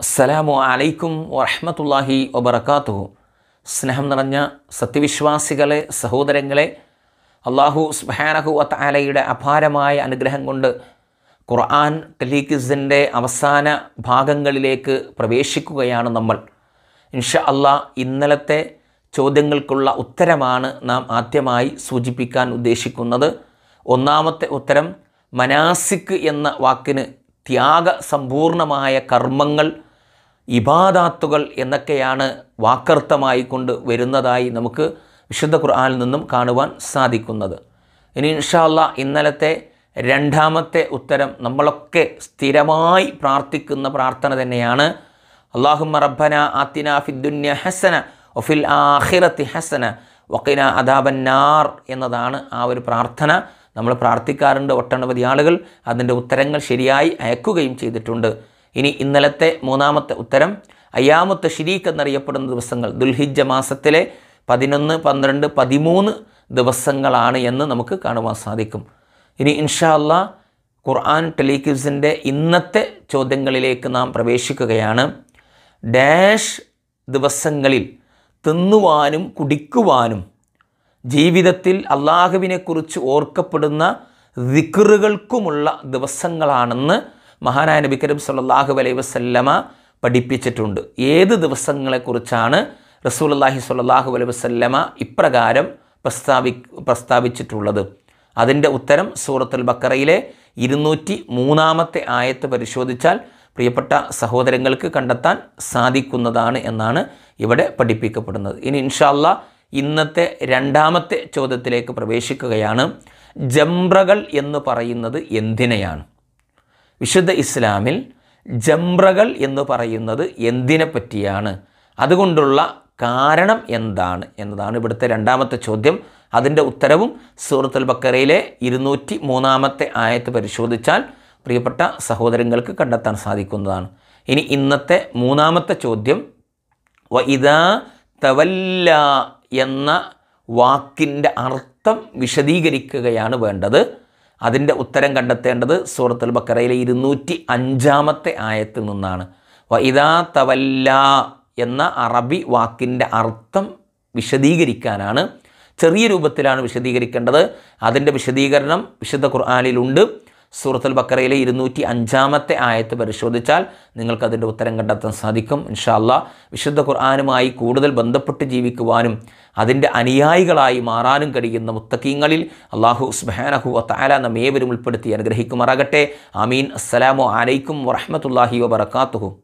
അസ്സലാമു അലൈക്കും വറഹ്മത്തുള്ളാഹി വബറകാതുഹു സ്നേഹം നിറഞ്ഞ സത്യവിശ്വാസികളെ സഹോദരങ്ങളെ അള്ളാഹു സുബ്ഹാനഹു വതആലയുടെ അപാരമായ അനുഗ്രഹം കൊണ്ട് ഖുർആൻ ടെലിക്വിസിൻ്റെ അവസാന ഭാഗങ്ങളിലേക്ക് പ്രവേശിക്കുകയാണ് നമ്മൾ ഇൻഷാ അള്ളാ ഇന്നലത്തെ ചോദ്യങ്ങൾക്കുള്ള ഉത്തരമാണ് നാം ആദ്യമായി സൂചിപ്പിക്കാൻ ഉദ്ദേശിക്കുന്നത് ഒന്നാമത്തെ ഉത്തരം മനാസിക് എന്ന വാക്കിന് ത്യാഗ സമ്പൂർണമായ കർമ്മങ്ങൾ ഇബാദാത്തുകൾ എന്നൊക്കെയാണ് വാക്കർത്ഥമായി കൊണ്ട് വരുന്നതായി നമുക്ക് വിശുദ്ധ ഖുർആനിൽ നിന്നും കാണുവാൻ സാധിക്കുന്നത് ഇനി ഇൻഷാല്ല ഇന്നലത്തെ രണ്ടാമത്തെ ഉത്തരം നമ്മളൊക്കെ സ്ഥിരമായി പ്രാർത്ഥിക്കുന്ന പ്രാർത്ഥന തന്നെയാണ് അള്ളാഹുമ്മ റബ്ബന ആത്തിന ഫിദ്ദുന്യ ഹസന ഒഫിൽ ആഖിറത്തി ഹസന വക്കിന അദാബന്നാർ എന്നതാണ് ആ ഒരു പ്രാർത്ഥന നമ്മൾ പ്രാർത്ഥിക്കാറുണ്ട് ഒട്ടനവധി ആളുകൾ അതിൻ്റെ ഉത്തരങ്ങൾ ശരിയായി അയക്കുകയും ചെയ്തിട്ടുണ്ട് ഇനി ഇന്നലത്തെ മൂന്നാമത്തെ ഉത്തരം അയ്യാമത്തെ ഷിരീഖ് എന്നറിയപ്പെടുന്ന ദിവസങ്ങൾ ദുൽഹിജ്ജ മാസത്തിലെ പതിനൊന്ന് പന്ത്രണ്ട് പതിമൂന്ന് ദിവസങ്ങളാണ് എന്ന് നമുക്ക് കാണുവാൻ സാധിക്കും ഇനി ഇൻഷാ അല്ലാ ഖുർആൻ ടെലിക്യൂസിൻ്റെ ഇന്നത്തെ ചോദ്യങ്ങളിലേക്ക് നാം പ്രവേശിക്കുകയാണ് ഡാഷ് ദിവസങ്ങളിൽ തിന്നുവാനും കുടിക്കുവാനും ജീവിതത്തിൽ അള്ളാഹുവിനെക്കുറിച്ച് ഓർക്കപ്പെടുന്ന ദിക്റുകൾക്കുമുള്ള ദിവസങ്ങളാണെന്ന് മഹാനായ നബി കരീം സല്ലല്ലാഹു അലൈഹി വസല്ലമ പഠിപ്പിച്ചിട്ടുണ്ട് ഏത് ദിവസങ്ങളെക്കുറിച്ചാണ് റസൂലുള്ളാഹി സ്വല്ലല്ലാഹു അലൈഹി വസല്ലമ ഇപ്രകാരം പ്രസ്താവി പ്രസ്താവിച്ചിട്ടുള്ളത് അതിൻ്റെ ഉത്തരം സൂറത്തുൽ ബക്കറയിലെ ഇരുന്നൂറ്റി മൂന്നാമത്തെ ആയത്ത് പരിശോധിച്ചാൽ പ്രിയപ്പെട്ട സഹോദരങ്ങൾക്ക് കണ്ടെത്താൻ സാധിക്കുന്നതാണ് എന്നാണ് ഇവിടെ പഠിപ്പിക്കപ്പെടുന്നത് ഇനി ഇൻഷാല്ല ഇന്നത്തെ രണ്ടാമത്തെ ചോദ്യത്തിലേക്ക് പ്രവേശിക്കുകയാണ് ജംറകൾ എന്ന് പറയുന്നത് എന്തിനെയാണ് വിശുദ്ധ ഇസ്ലാമിൽ ജംറകൾ എന്ന് പറയുന്നത് എന്തിനെ പറ്റിയാണ് അതുകൊണ്ടുള്ള കാരണം എന്താണ് എന്നതാണ് ഇവിടുത്തെ രണ്ടാമത്തെ ചോദ്യം അതിൻ്റെ ഉത്തരവും സൂറത്തുൽ ബക്കറയിലെ ഇരുന്നൂറ്റി മൂന്നാമത്തെ ആയത്ത് പരിശോധിച്ചാൽ പ്രിയപ്പെട്ട സഹോദരങ്ങൾക്ക് കണ്ടെത്താൻ സാധിക്കുന്നതാണ് ഇനി ഇന്നത്തെ മൂന്നാമത്തെ ചോദ്യം വ ഇതാ തവല്ല എന്ന വാക്കിൻ്റെ അർത്ഥം വിശദീകരിക്കുകയാണ് വേണ്ടത് അതിൻ്റെ ഉത്തരം കണ്ടെത്തേണ്ടത് സൂറത്തുൽ ബക്കറയിലെ ഇരുന്നൂറ്റി അഞ്ചാമത്തെ ആയത്തിൽ നിന്നാണ് വ ഇതാ തവല്ല എന്ന അറബി വാക്കിൻ്റെ അർത്ഥം വിശദീകരിക്കാനാണ് ചെറിയ രൂപത്തിലാണ് വിശദീകരിക്കേണ്ടത് അതിൻ്റെ വിശദീകരണം വിശുദ്ധ ഖുർആാനിലുണ്ട് സൂറത്തുൽ ബക്കറയിലെ ഇരുന്നൂറ്റി അഞ്ചാമത്തെ ആയത്ത് പരിശോധിച്ചാൽ നിങ്ങൾക്കതിൻ്റെ ഉത്തരം കണ്ടെത്താൻ സാധിക്കും ഇൻഷാല്ല വിശുദ്ധ ഖുർആാനുമായി കൂടുതൽ ബന്ധപ്പെട്ട് ജീവിക്കുവാനും അതിൻ്റെ അനുയായികളായി മാറാനും കഴിയുന്ന മുത്തക്കീങ്ങളിൽ അള്ളാഹു സുബാനഹു താല നമ്മേവരും ഉൾപ്പെടുത്തി അനുഗ്രഹിക്കുമാറാകട്ടെ ആമീൻ അസ്സലാമു അലൈക്കും വറഹമത്തല്ലാഹി വബർക്കാത്തുഹു